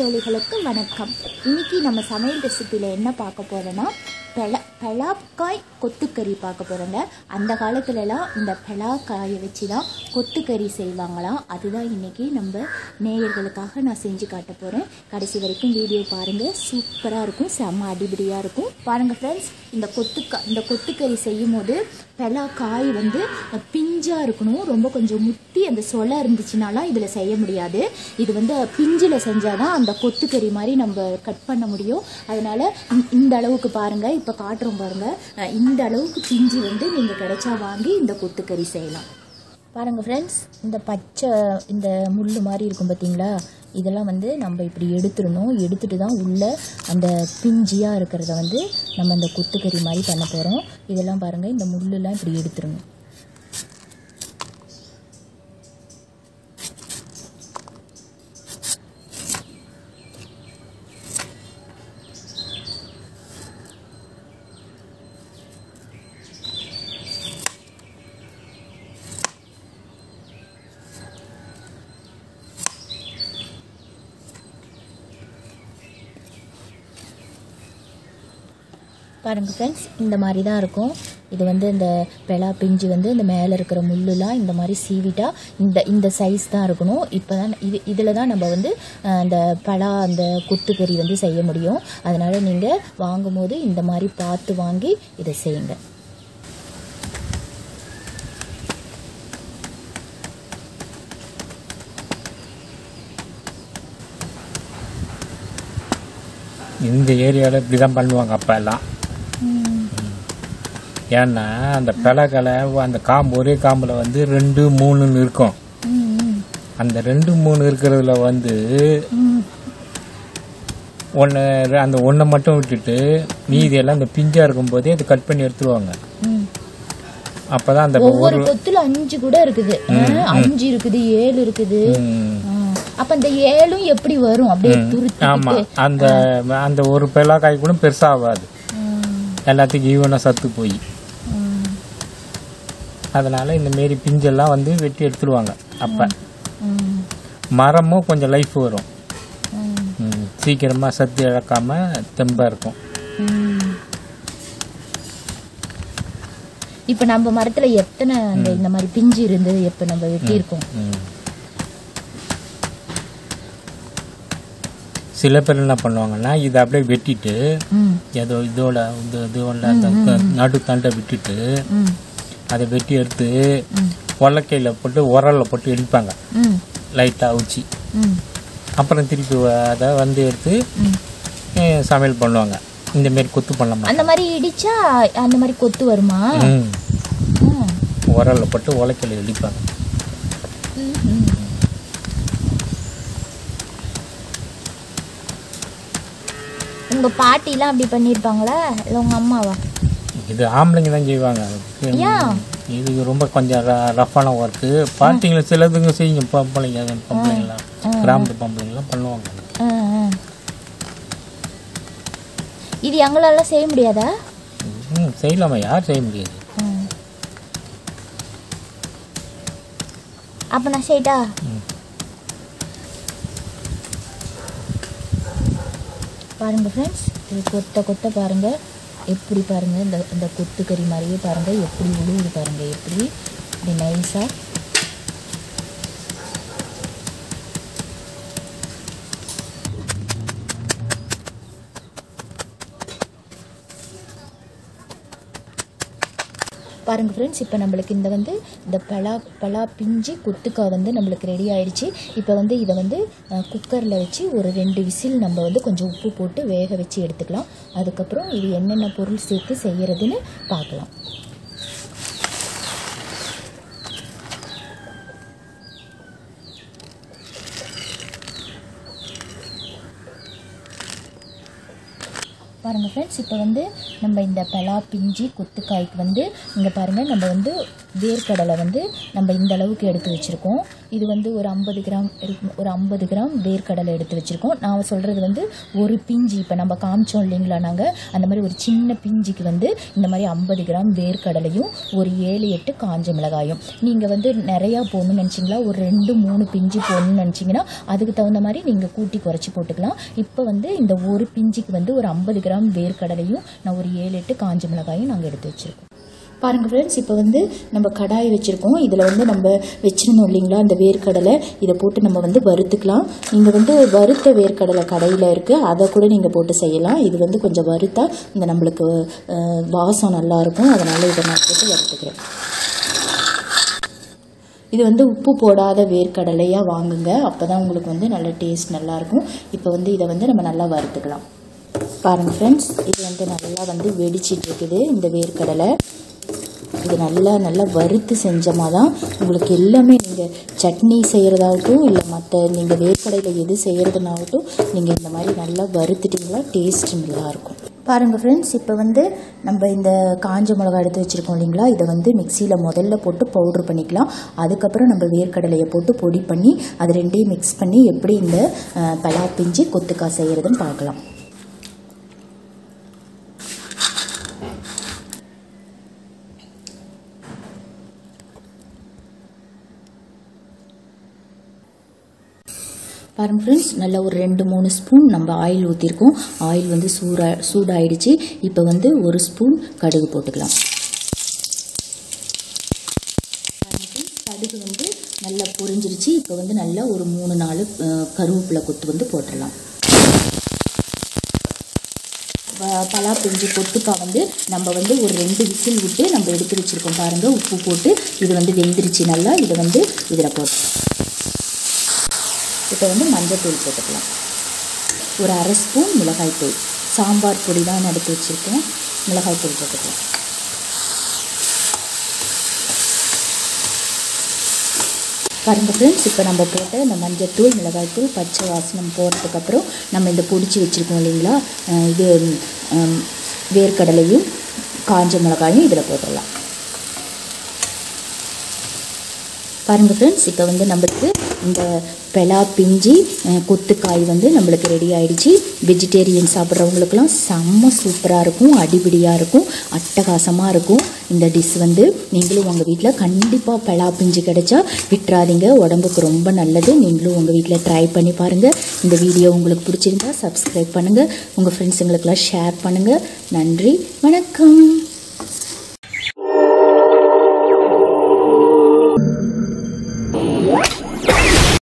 தோழிகளுக்கு வணக்கம் இன்னைக்கு நம்ம சமையல் ரெசிப்பியில் என்ன பார்க்க போறோம்னா பெல பெலாக்காய் கொத்துக்கறி பார்க்க போகிறோங்க அந்த காலத்துலலாம் இந்த பெலாக்காயை வச்சு தான் கொத்துக்கறி செய்வாங்களாம் அதுதான் இன்னைக்கு நம்ம நேயர்களுக்காக நான் செஞ்சு காட்ட போகிறேன் கடைசி வரைக்கும் வீடியோ பாருங்கள் சூப்பராக இருக்கும் செம்ம அடிபடியாக இருக்கும் பாருங்கள் ஃப்ரெண்ட்ஸ் இந்த கொத்துக்கா இந்த கொத்துக்கறி செய்யும் போது பெலாக்காய் வந்து பிஞ்சாக இருக்கணும் ரொம்ப கொஞ்சம் முத்தி அந்த சொலை இருந்துச்சுனாலாம் இதில் செய்ய முடியாது இது வந்து பிஞ்சில் செஞ்சால் தான் அந்த கொத்துக்கறி மாதிரி நம்ம கட் பண்ண முடியும் அதனால் இந்த அளவுக்கு பாருங்கள் இப்போ காட்டுறோம் பாருங்கள் அஹ் இந்த அளவுக்கு பிஞ்சு வந்து நீங்கள் கிடைச்சா வாங்கி இந்த கொத்துக்கறி செய்யலாம் பாருங்கள் ஃப்ரெண்ட்ஸ் இந்த பச்சை இந்த முள் மாதிரி இருக்கும் பார்த்தீங்களா இதெல்லாம் வந்து நம்ம இப்படி எடுத்துடணும் எடுத்துட்டு தான் உள்ள அந்த பிஞ்சியாக இருக்கிறத வந்து நம்ம இந்த கொத்துக்கறி மாதிரி பண்ண போகிறோம் இதெல்லாம் பாருங்கள் இந்த முள்ளெல்லாம் இப்படி எடுத்துடணும் பாருங்கள் ஃப்ரெண்ட்ஸ் இந்த மாதிரி தான் இருக்கும் இது வந்து இந்த பெலா பிஞ்சு வந்து இந்த மேலே இருக்கிற முள்ளுலாம் இந்த மாதிரி சீவிட்டா இந்த இந்த சைஸ் தான் இருக்கணும் இப்போ தான் இது இதில் தான் நம்ம வந்து அஹ், அந்த பலா அந்த கொத்துக்கறி வந்து செய்ய முடியும் அதனால் நீங்கள் வாங்கும்போது இந்த மாதிரி பார்த்து வாங்கி இதை செய்யுங்க இந்த ஏரியாவில் இப்படி தான் பண்ணுவாங்க அப்போ எல்லாம் ஏன்னா அந்த பிளக்கலை அந்த காம்பு ஒரே காம்பில் வந்து ரெண்டு மூணுன்னு இருக்கும் அந்த ரெண்டு மூணு இருக்கிறதுல வந்து ஒன்று அந்த ஒன்றை மட்டும் விட்டுட்டு மீதியெல்லாம் இந்த பிஞ்சாக இருக்கும்போதே அது கட் பண்ணி எடுத்துருவாங்க அப்போ தான் அந்த ஒவ்வொரு கொத்துல அஞ்சு கூட இருக்குது அஹ், அஞ்சு இருக்குது ஏழு இருக்குது ம், அஹ், அப்ப இந்த ஏழும் எப்படி வரும் அப்படியே துருத்தி ஆமாம் அந்த அந்த ஒரு பிளாக்காய் கூட பெருசாகாது எல்லாத்துக்கும் ஈவனாக சத்து போய் அதனால இந்த மாரி பிஞ்செல்லாம் வந்து வெட்டி எடுத்துருவாங்க அப்போ மரமும் கொஞ்சம் லைஃப் வரும் ம், சீக்கிரமா சத்து இழக்காம தெம்பா இருக்கும் இப்ப நம்ம மரத்துல எத்தனை அந்த இந்த மாதிரி பிஞ்சு இருந்தது எப்ப நம்ம வெட்டி இருக்கோம் ம். சில பேர் என்ன பண்ணுவாங்கன்னா இதை அப்படியே வெட்டிட்டு ம், ஏதோ இதோட இந்த இதோட அந்த க- நடு தண்டை விட்டுட்டு ம், அதை வெட்டி எடுத்து உலக்கையில் போட்டு உரலில் போட்டு இடிப்பாங்க ம், லைட்டாக அவிச்சு ம், அப்புறம் திருப்பி அதை வந்து எடுத்து அஹ், சமையல் பண்ணுவாங்க இந்த மாரி கொத்து பண்ணலாமா அந்த மாதிரி இடிச்சா அந்த மாதிரி கொத்து வருமா ம் ம், உரலில் போட்டு உலக்கையில் இடிப்பாங்க ம். உங்க பாட்டி எல்லாம் அப்படி பண்ணிருப்பாங்களா இல்ல உங்க அம்மாவா இது ஆம்பளைங்க தான் செய்வாங்க ஏன்? இது ரொம்ப கொஞ்சம் ர- ரஃப்பான ஒர்க்கு பார்ட்டிங்களை சிலதுங்க செய்யும் பொம்பளைங்க அது பொம்பளைங்களாம் கிராமத்து பொம்பளைங்களாம் பண்ணுவாங்க ஆ, ஆ. இது எங்களால செய்ய முடியாதா ம் செய்யலாமா யார் செய்ய முடியாது ம். அப்ப நான் செய்யட்டா ம். பாருங்க ஃப்ரெண்ட்ஸ் இது கொத்த கொத்த பாருங்க எப்படி பாருங்க இந்த இந்த கொத்துக்கறி மாதிரியே பாருங்க எப்படி உழுவுது பாருங்க எப்படி இப்படி நைஸா பாருங்க ஃப்ரெண்ட்ஸ் இப்போ நம்மளுக்கு இந்த வந்து இந்த பலா பலா பிஞ்சு கொத்துக்காய் வந்து நம்மளுக்கு ரெடி ஆயிடுச்சு இப்போ வந்து இதை வந்து குக்கரில் வச்சு ஒரு ரெண்டு விசில் நம்ம வந்து கொஞ்சம் உப்பு போட்டு வேக வச்சு எடுத்துக்கலாம் அதுக்கப்புறம் இது என்னென்ன பொருள் சேர்த்து செய்யறதுன்னு பார்க்கலாம் பாருங்கள் ஃப்ரெண்ட்ஸ் இப்போ வந்து நம்ம இந்த பலா பிஞ்சி கொத்துக்காய்க்கு வந்து இங்கே பாருங்கள் நம்ம வந்து வேர்க்கடலை வந்து நம்ம இந்த அளவுக்கு எடுத்து வச்சுருக்கோம் இது வந்து ஒரு ஐம்பது கிராம் இருக்கும் ஒரு ஐம்பது கிராம் வேர்க்கடலை எடுத்து வச்சுருக்கோம் நான் சொல்கிறது வந்து ஒரு பிஞ்சு இப்போ நம்ம காமிச்சோம் இல்லைங்களா நாங்கள் அந்த மாதிரி ஒரு சின்ன பிஞ்சுக்கு வந்து இந்த மாதிரி ஐம்பது கிராம் வேர்க்கடலையும் ஒரு ஏழு எட்டு காஞ்ச மிளகாயும் நீங்கள் வந்து நிறையா போடணும்னு நினச்சிங்களா ஒரு ரெண்டு மூணு பிஞ்சு போடணும்னு நினச்சிங்கன்னா அதுக்கு தகுந்த மாதிரி நீங்கள் கூட்டி குறைச்சி போட்டுக்கலாம் இப்போ வந்து இந்த ஒரு பிஞ்சுக்கு வந்து ஒரு ஐம்பது கிராம் வேர்க்கடலையும் நான் ஒரு ஏழு எட்டு காஞ்ச மிளகாயும் நாங்கள் எடுத்து வச்சுருக்கோம் பாருங்கள் ஃப்ரெண்ட்ஸ் இப்போ வந்து நம்ம கடாய் வச்சுருக்கோம் இதில் வந்து நம்ம வச்சிருந்தோம் இல்லைங்களா அந்த வேர்க்கடலை இதை போட்டு நம்ம வந்து வறுத்துக்கலாம் நீங்கள் வந்து வறுத்த வேர்க்கடலை கடையில் இருக்குது அதை கூட நீங்கள் போட்டு செய்யலாம் இது வந்து கொஞ்சம் வறுத்தா இந்த நம்மளுக்கு அஹ், வாசம் நல்லாயிருக்கும் அதனால் இதை நான் போட்டு வறுத்துக்கிறேன் இது வந்து உப்பு போடாத வேர்க்கடலையாக வாங்குங்க அப்போ தான் உங்களுக்கு வந்து நல்ல டேஸ்ட் நல்லாயிருக்கும் இப்போ வந்து இதை வந்து நம்ம நல்லா வறுத்துக்கலாம் பாருங்கள் ஃப்ரெண்ட்ஸ் இது வந்து நல்லா வந்து வெடிச்சிட்டு இருக்குது இந்த வேர்க்கடலை இது நல்லா நல்லா வறுத்து செஞ்சோமா தான் உங்களுக்கு எல்லாமே நீங்கள் சட்னி செய்கிறதாகட்டும் இல்லை மற்ற நீங்கள் வேர்க்கடையில் எது செய்கிறதுனாகட்டும் நீங்கள் இந்த மாதிரி நல்லா வறுத்துட்டிங்களா டேஸ்ட் நல்லாயிருக்கும் பாருங்கள் ஃப்ரெண்ட்ஸ் இப்போ வந்து நம்ம இந்த காஞ்ச மிளகா எடுத்து வச்சுருக்கோம் இல்லைங்களா இதை வந்து மிக்சியில் முதல்ல போட்டு பவுட்ரு பண்ணிக்கலாம் அதுக்கப்புறம் நம்ம வேர்க்கடலையை போட்டு பொடி பண்ணி அது ரெண்டையும் மிக்ஸ் பண்ணி எப்படி இந்த அஹ், பலா பிஞ்சு கொத்துக்காய் செய்கிறதுன்னு பார்க்கலாம் பாருங்க ஃப்ரெண்ட்ஸ் நல்லா ஒரு ரெண்டு மூணு ஸ்பூன் நம்ம ஆயில் ஊற்றிருக்கோம் ஆயில் வந்து சூடா சூடாயிடுச்சு இப்போ வந்து ஒரு ஸ்பூன் கடுகு போட்டுக்கலாம் பாருங்க friends, கடுகு வந்து நல்லா பொரிஞ்சிருச்சு இப்போ வந்து நல்லா ஒரு மூணு நாலு அஹ், கருவேப்பிலை கொத்து வந்து போட்டுடலாம் வ- பலா பிஞ்சு கொத்துக்காய் வந்து நம்ம வந்து ஒரு ரெண்டு விசில் விட்டு நம்ம எடுத்து வச்சுருக்கோம் பாருங்கள் உப்பு போட்டு இது வந்து வெந்துருச்சு நல்லா இதை வந்து இதில் போட்டு இப்போ வந்து மஞ்சள்தூள் போட்டுக்கலாம் ஒரு அரை ஸ்பூன் மிளகாய்த்தூள் சாம்பார் பொடி தான் நான் எடுத்து வச்சுருக்கேன் மிளகாய்த்தூள் போட்டுக்கலாம் பாருங்கள் ஃப்ரெண்ட்ஸ் இப்போ நம்ம போட்ட இந்த மஞ்சள்தூள் மிளகாய்த்தூள் பச்சை வாசனம் போடுறதுக்கப்புறம் நம்ம இந்த பொடிச்சு வச்சுருக்கோம் இல்லைங்களா அஹ் இது ஹம், வேர்க்கடலையும் காஞ்ச மிளகாயும் இதில் போட்டுடலாம் பாருங்கள் ஃப்ரெண்ட்ஸ் இப்போ வந்து நம்மளுக்கு இந்த பெலா பிஞ்சி அஹ், கொத்துக்காய் வந்து நம்மளுக்கு ரெடி ஆயிடுச்சு வெஜிடேரியன் சாப்பிட்றவங்களுக்குலாம் செம்ம சூப்பராக இருக்கும் அடிபிடியாக இருக்கும் அட்டகாசமாக இருக்கும் இந்த டிஷ் வந்து நீங்களும் உங்கள் வீட்டில் கண்டிப்பாக பெலா பிஞ்சு கிடைச்சா விட்டுறாதீங்க உடம்புக்கு ரொம்ப நல்லது நீங்களும் உங்கள் வீட்டில் ட்ரை பண்ணி பாருங்கள் இந்த வீடியோ உங்களுக்கு பிடிச்சிருந்தா சப்ஸ்கிரைப் பண்ணுங்கள் உங்கள் ஃப்ரெண்ட்ஸுங்களுக்கெல்லாம் ஷேர் பண்ணுங்கள் நன்றி வணக்கம்